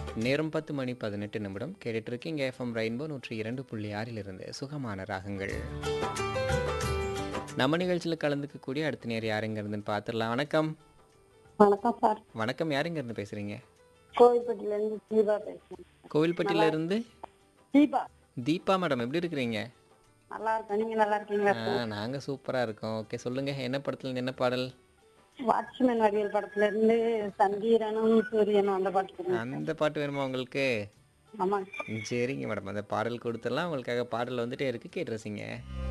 நேரம் பத்து மணி பதினெட்டு நிமிடம் கேட்டுட்டு இருக்கீங்க எஃப்எம் ரெயின்போ நூற்றி இரண்டு புள்ளி ஆறிலிருந்து சுகமான ராகங்கள் நம்ம நிகழ்ச்சியில் கலந்துக்கக்கூடிய அடுத்த நேர் யாருங்க இருந்துன்னு பார்த்துடலாம் வணக்கம் வணக்கம் சார் வணக்கம் யாருங்க இருந்து பேசுறீங்க கோவில்பட்டியில இருந்து தீபா பேசுறேன் கோவில்பட்டியில இருந்து தீபா தீபா மேடம் எப்படி இருக்கிறீங்க நல்லா இருக்கேன் நீங்க நல்லா இருக்கீங்களா ஆ நாங்கள் சூப்பராக இருக்கோம் ஓகே சொல்லுங்க என்ன படத்துல இருந்து என்ன பாடல் வாட்ச்மேன் வடிவேல் படத்துல இருந்து சந்தீரனும் சூரியனும் அந்த பாட்டு கொடுங்க. அந்த பாட்டு வேணுமா உங்களுக்கு ஆமா சரிங்க மேடம் அந்த பாடல் கொடுத்துடலாம் உங்களுக்காக பாடல் வந்துட்டே இருக்கு கேட்டு ரசிங்க